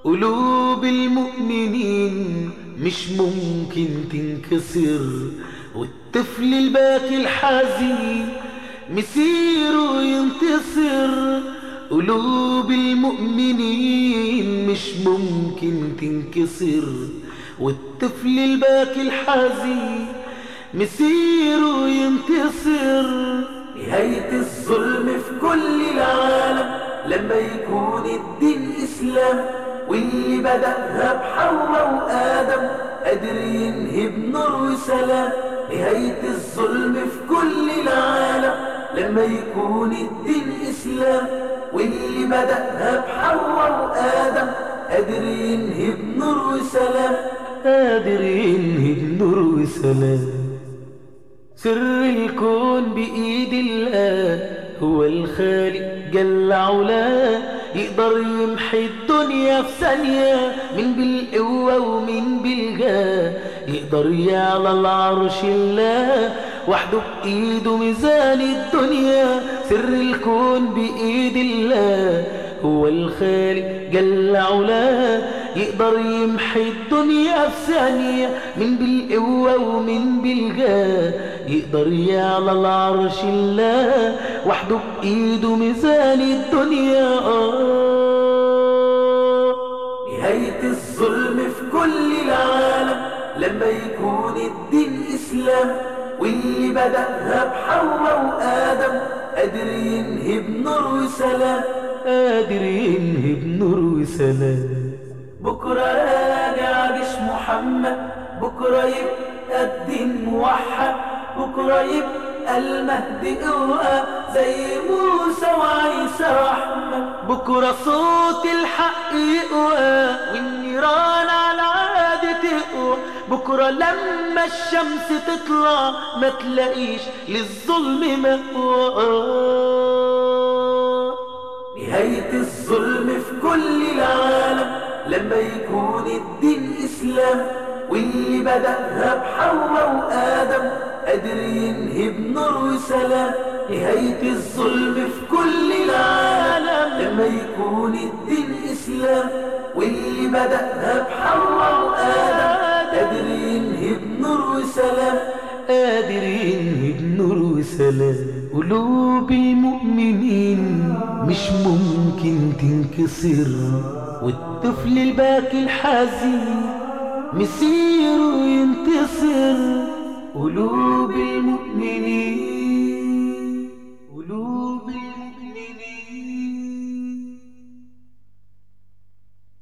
قلوب المؤمنين مش ممكن تنكسر والطفل الباكي الحزين مسيره ينتصر قلوب المؤمنين مش ممكن تنكسر والطفل الباكي الحزين مسيره ينتصر نهاية الظلم في كل العالم لما يكون الدين إسلام واللي بدأها بحواء وآدم قادر ينهي بنور وسلام نهاية الظلم في كل العالم لما يكون الدين إسلام واللي بدأها بحواء وآدم قادر ينهي بنور وسلام قادر ينهي بنور وسلام سر الكون بإيد الله هو الخالق جل علاه يقدر يمحي الدنيا في ثانية من بالقوة ومن بالجاه يقدر يعلى العرش الله وحده بإيده ميزان الدنيا سر الكون بإيد الله هو الخالق جل علاه يقدر يمحي الدنيا في ثانية من بالقوة ومن بالجاه يقدر يعلى العرش الله وحده بإيده ميزان الدنيا آه نهاية الظلم في كل العالم لما يكون الدين إسلام واللي بدأها بحواء وآدم قادر ينهي بنور وسلام قادر ينهي بنور وسلام بكرة راجع جيش محمد بكرة يبقى الدين موحد بكرة يبقى المهدي قوة زي موسى وعيسى وأحمد بكرة صوت الحق يقوى والنيران على عادي تقوى بكرة لما الشمس تطلع ما تلاقيش للظلم مأوى نهاية الظلم في كل العالم لما يكون الدين إسلام واللي بدأها بحواء وآدم قادر ينهي بنور وسلام نهاية الظلم في كل العالم لما يكون الدين إسلام واللي بدأها بحواء وآدم قادر ينهي بنور وسلام قادر ينهي بنور وسلام قلوب المؤمنين مش ممكن تنكسر والطفل الباكي الحزين مسيره ينتصر